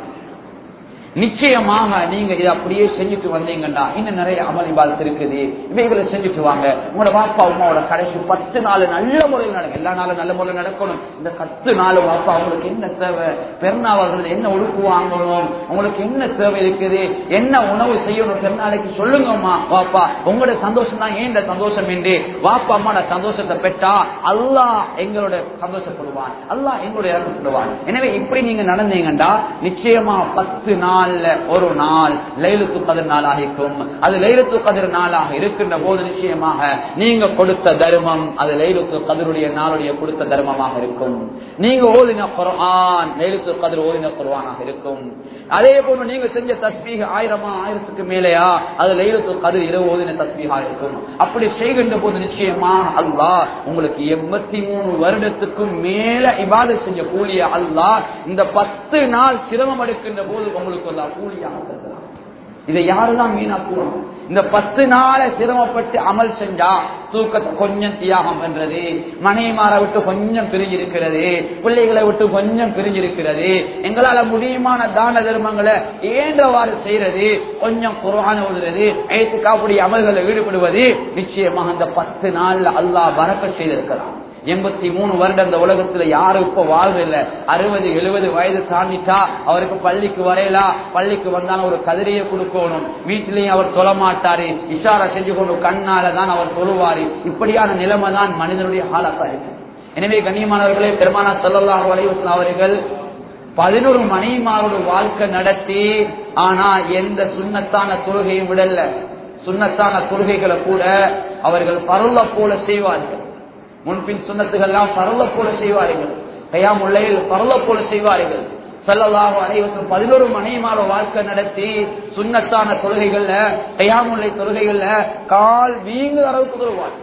நிச்சயமாக நீங்க இதை அப்படியே செஞ்சுட்டு வந்தீங்கன்னா இன்னும் நிறைய அமல் இபாதத் இருக்குது இவைகளை செஞ்சுட்டு வாங்க உங்களோட வாப்பா அம்மாவோட கடைசி பத்து நாள் நல்ல முறையில் நடக்கும் எல்லா நாளும் நல்ல முறையில் நடக்கணும் இந்த பத்து நாள் வாப்பா அவங்களுக்கு என்ன தேவை பெருநாவர்கள் என்ன உடுப்பு வாங்கணும் உங்களுக்கு என்ன தேவை இருக்குது என்ன உணவு செய்யணும் பெருநாளைக்கு சொல்லுங்கம்மா வாப்பா உங்களோட சந்தோஷம் தான் ஏன் இந்த சந்தோஷம் என்று வாப்பா அம்மாட சந்தோஷத்தை பெற்றா அல்லாஹ் எங்களோட சந்தோஷப்படுவான் அல்லாஹ் எங்களோட இறக்கப்படுவான் எனவே இப்படி நீங்க நடந்தீங்கண்டா நிச்சயமா பத்து நாள்ல ஒரு நாள் லைலுத்து கதிர் நாளாக இருக்கும் அது லைலுத்து கதிர் நாளாக இருக்கின்ற போது நிச்சயமாக நீங்க கொடுத்த தர்மம் அது லைலுத்து கதிருடைய நாளுடைய கொடுத்த தர்மமாக இருக்கும் நீங்க ஓதின குர்ஆன் லைலுத்து கதிர் ஓதின குர்ஆனாக இருக்கும் அதே போன்று நீங்க செஞ்ச தஸ்பீக ஆயிரமா ஆயிரத்துக்கு மேலேயா அது லைலுத்து கதிர் இரவு ஓதின தஸ்பீகா இருக்கும் அப்படி செய்கின்ற போது நிச்சயமா அல்லாஹ் உங்களுக்கு எண்பத்தி மூணு வருடத்துக்கும் மேல இபாதை செஞ்ச கூலிய அல்லாஹ் இந்த பத்து நாள் சிரமம் எடுக்கின்ற போது உங்களுக்கு அல்லா கூலியாக தருகிறான் இதை யாருதான் மீனாக்குவோம் இந்த பத்து நாள சிரமப்பட்டு அமல் செஞ்சா தூக்கத்தை கொஞ்சம் தியாகம் பண்றது மனைவிமார விட்டு கொஞ்சம் பிரிஞ்சிருக்கிறது பிள்ளைகளை விட்டு கொஞ்சம் பிரிஞ்சிருக்கிறது எங்களால முடியுமான தான தர்மங்களை ஏன்றவாறு செய்யறது கொஞ்சம் குரான ஓதுறது ஏத்துக்காப்புடைய அமல்களை ஈடுபடுவது நிச்சயமாக அந்த பத்து நாள்ல அல்லாஹ் வரக்க செய்திருக்கிறான் எண்பத்தி மூணு வருடம் இந்த உலகத்துல யாரும் இப்ப வாழ்வில்லை அறுபது எழுபது வயது தாண்டிட்டா அவருக்கு பள்ளிக்கு வரையலாம் பள்ளிக்கு வந்தாலும் ஒரு கதிரையை கொடுக்கணும் வீட்டிலையும் அவர் தொழ மாட்டாரு இஷாரா செஞ்சு கொண்டு கண்ணால தான் அவர் தொழுவாரு இப்படியான நிலைமை தான் மனிதனுடைய ஹாலத்தா இருக்கு எனவே கண்ணியமானவர்களே பெருமானா சொல்லலாம் வலைவசன் அவர்கள் பதினோரு மனைவிமாரோட வாழ்க்கை நடத்தி ஆனா எந்த சுண்ணத்தான தொழுகையும் விடல சுண்ணத்தான தொழுகைகளை கூட அவர்கள் பருள போல செய்வார்கள் முன்பின் சுண்ணத்துகள்லாம் பரவ போல செய்வார்கள் கையாம் உள்ளையில் பரவ போல செய்வார்கள் செல்லலாக அனைவரும் பதினோரு மனைவிமார வாழ்க்கை நடத்தி சுண்ணத்தான தொழுகைகள்ல கையாமுல்லை தொழுகைகள்ல கால் வீங்கு அளவுக்கு தருவார்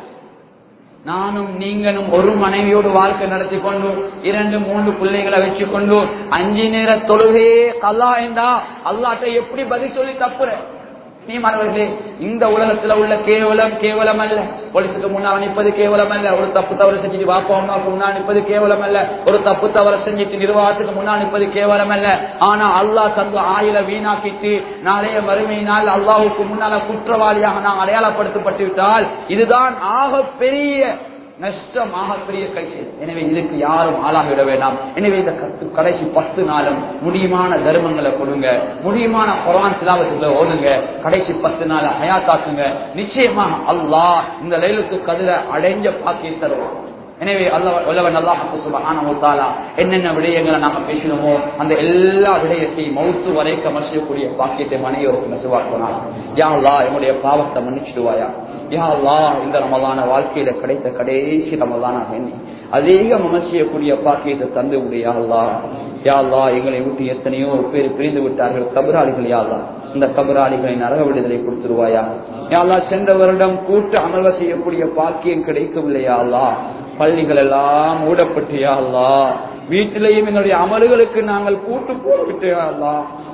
நானும் நீங்களும் ஒரு மனைவியோடு வாழ்க்கை நடத்தி கொண்டு இரண்டு மூன்று பிள்ளைகளை வச்சு கொண்டு அஞ்சு நேர தொழுகையே கல்லா என்றா அல்லாட்ட எப்படி பதில் சொல்லி தப்புற நீ மாணவர்களே இந்த உலகத்துல உள்ள கேவலம் கேவலம் அல்ல போலீஸுக்கு முன்னால் நிற்பது கேவலம் அல்ல ஒரு தப்பு தவறு செஞ்சுட்டு வாப்பா அம்மாவுக்கு முன்னால் நிற்பது கேவலம் அல்ல ஒரு தப்பு தவறு செஞ்சுட்டு நிர்வாகத்துக்கு முன்னால் நிற்பது கேவலம் அல்ல ஆனா அல்லாஹ் தந்து ஆயில வீணாக்கிட்டு நாளைய மறுமையினால் அல்லாஹுக்கு முன்னால குற்றவாளியாக நாம் அடையாளப்படுத்தப்பட்டு விட்டால் இதுதான் ஆக பெரிய நஷ்டமாக பெரிய கைது எனவே இதுக்கு யாரும் ஆளாகிவிட வேண்டாம் எனவே இந்த கத்து கடைசி பத்து நாளும் முடியுமான தர்மங்களை கொடுங்க முடியுமான குரான் சிலாவத்துக்களை ஓடுங்க கடைசி பத்து நாள் ஹயாத்தாக்குங்க நிச்சயமாக அல்லாஹ் இந்த லைலுக்கு கதிர அடைஞ்ச பாக்கியை தருவான் எனவே அல்லவன் அல்லாஹாலா என்னென்ன விடயங்களை நாம பேசினோமோ அந்த எல்லா விடயத்தையும் மௌத்து வரைக்கும் மசியக்கூடிய பாக்கியத்தை மனைவருக்கு நசுவாக்குவானா யா அல்லா என்னுடைய பாவத்தை மன்னிச்சிடுவாயா யா அல்லா இந்த ரமதான வாழ்க்கையில கிடைத்த கடைசி ரமதானாக எண்ணி அதிகம் அமர்ச்சியக்கூடிய பாக்கியத்தை தந்து உடைய அல்லா யா அல்லா எங்களை விட்டு எத்தனையோ பேர் பிரிந்து விட்டார்கள் கபராளிகள் யாழ்லா இந்த கபராளிகளை நரக விடுதலை கொடுத்துருவாயா யாழ்லா சென்ற வருடம் கூட்டு அமர்வ செய்யக்கூடிய பாக்கியம் கிடைக்கவில்லையா அல்லா பள்ளிகள் எல்லாம் மூடப்பட்டியா அல்லா வீட்டிலேயும் எங்களுடைய அமல்களுக்கு நாங்கள் கூட்டு போட்டுட்டா அல்லா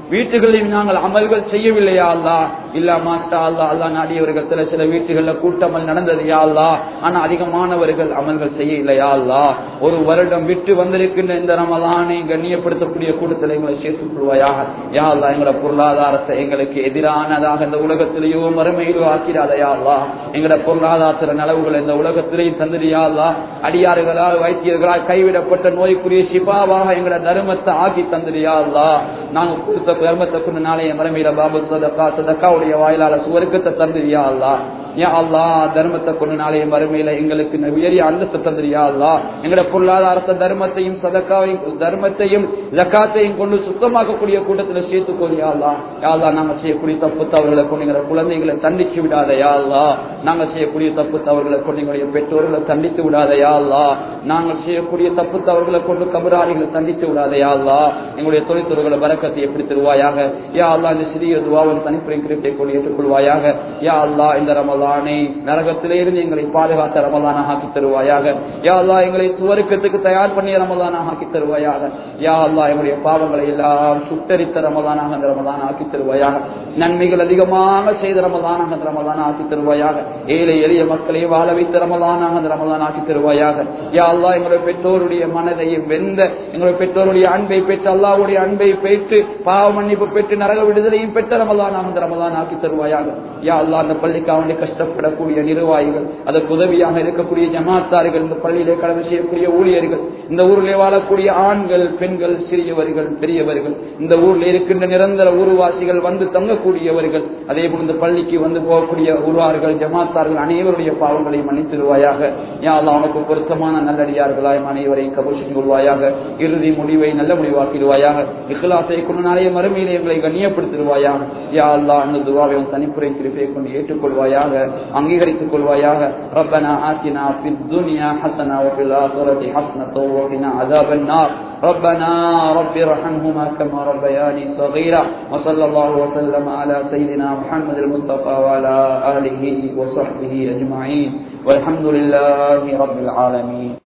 வீட்டுகளில் நாங்கள் அமல்கள் செய்யவில்லையா அல்லா இல்ல மாட்டா அல்லா அல்லா நாடியவர்கள் சில சில வீட்டுகளில் கூட்டமல் நடந்தது யா அல்லா ஆனா அதிகமானவர்கள் அமல்கள் செய்ய இல்லையா அல்லா ஒரு வருடம் விட்டு வந்திருக்கின்ற இந்த ரமலானை கண்ணியப்படுத்தக்கூடிய கூட்டத்தில் எங்களை சேர்த்துக் கொள்வாயாக யா அல்லா எங்களோட பொருளாதாரத்தை எங்களுக்கு எதிரானதாக இந்த உலகத்திலேயோ மறுமையிலோ ஆக்கிறாதையா அல்லா எங்களோட பொருளாதார நலவுகள் இந்த உலகத்திலேயும் தந்திரியா அல்லா அடியாறுகளால் வைத்தியர்களால் கைவிடப்பட்ட நோய்க்குரிய சிபாவாக எங்களோட தர்மத்தை ஆக்கி தந்திரியா அல்லா நாங்கள் கொடுத்த தர்மத்தை கொண்டு நாளைய மறுமையில பாபு சதக்கா சதக்காவுடைய வாயிலால சுவர்க்கத்தை தந்திரியா அல்லா யா அல்லா தர்மத்தை கொண்டு நாளைய மறுமையில எங்களுக்கு உயரிய அந்தஸ்து தந்திரியா அல்லா எங்களோட பொருளாதாரத்தை தர்மத்தையும் சதக்காவையும் தர்மத்தையும் ஜக்காத்தையும் கொண்டு சுத்தமாக்கக்கூடிய கூட்டத்தில் சேர்த்துக்கோரியா அல்லா யா அல்லா நாங்க செய்யக்கூடிய தப்பு தவறுகளை கொண்டு எங்களோட குழந்தைகளை தண்டிச்சு விடாத யா அல்லா நாங்க செய்யக்கூடிய தப்பு தவறுகளை கொண்டு எங்களுடைய பெற்றோர்களை தண்டித்து விடாத யா அல்லா நாங்கள் செய்யக்கூடிய தப்பு தவறுகளை கொண்டு கபராளிகளை தண்டித்து விடாத யா அல்லா எங்களுடைய தொழில்துறைகளை வரக்கத்தை எப்படி தருவாயாக யா அல்லா இந்த சிறிய துவாவின் தனிப்புரை கிருப்பை கொண்டு ஏற்றுக்கொள்வாயாக யா அல்லா இந்த ரமலானை நரகத்திலே இருந்து எங்களை பாதுகாத்த ரமலான ஆக்கி தருவாயாக யா அல்லா எங்களை சுவருக்கத்துக்கு தயார் பண்ணிய ரமலான ஆக்கி தருவாயாக யா அல்லா எங்களுடைய பாவங்களை எல்லாம் சுட்டரித்த ரமலானாக அந்த ரமலான ஆக்கி தருவாயாக நன்மைகள் அதிகமாக செய்த ரமலானாக அந்த ரமலான ஆக்கி தருவாயாக ஏழை எளிய மக்களை வாழ வைத்த ரமலானாக அந்த ரமலான ஆக்கி தருவாயாக யா அல்லா எங்களுடைய பெற்றோருடைய மனதையும் வெந்த எங்களுடைய பெற்றோருடைய அன்பை பெற்று அல்லாவுடைய அன்பை பெற்று பாவ மன்னிப்பு பெற்று நரக விடுதலையும் பெற்ற ரமலானாக அந்த ரமலான் ஆக்கி தருவாயாக யா அல்லா அந்த பள்ளிக்காவண்டி கஷ்டப்படக்கூடிய நிர்வாகிகள் அதற்கு உதவியாக இருக்கக்கூடிய ஜமாத்தார்கள் இந்த பள்ளியிலே கடமை செய்யக்கூடிய ஊழியர்கள் இந்த ஊரிலே வாழக்கூடிய ஆண்கள் பெண்கள் சிறியவர்கள் பெரியவர்கள் இந்த ஊர்ல இருக்கின்ற நிரந்தர ஊர்வாசிகள் வந்து தங்கக்கூடியவர்கள் அதே போல் இந்த பள்ளிக்கு வந்து போகக்கூடிய ஊர்வார்கள் ஜமாத்தார்கள் அனைவருடைய பாவங்களை மன்னித்திருவாயாக யா அல்லா உனக்கு பொருத்தமான நல்லடியார்களாய் அனைவரையும் கபூஷன் கொள்வாயாக இறுதி முடிவை நல்ல முடிவாக்கிடுவாயாக இஹ்லாசை கொண்டு நாளைய மறுமையிலே எங்களை கண்ணியப்படுத்திடுவாயாக யா அல்லா அந்த துவாவை உன் தனிப்புரை திருப்பை கொண்டு ஏற்றுக்கொள்வாயாக அங்கீகரித்துக் கொள்வாயாக ربنا آتنا في الدنيا حسنة وفي الآخرة حسنة وقنا عذاب النار ربنا رب ارحمهما كما ربياني صغيرا وصلى الله وسلم على سيدنا محمد المصطفى وعلى آله وصحبه أجمعين والحمد لله رب العالمين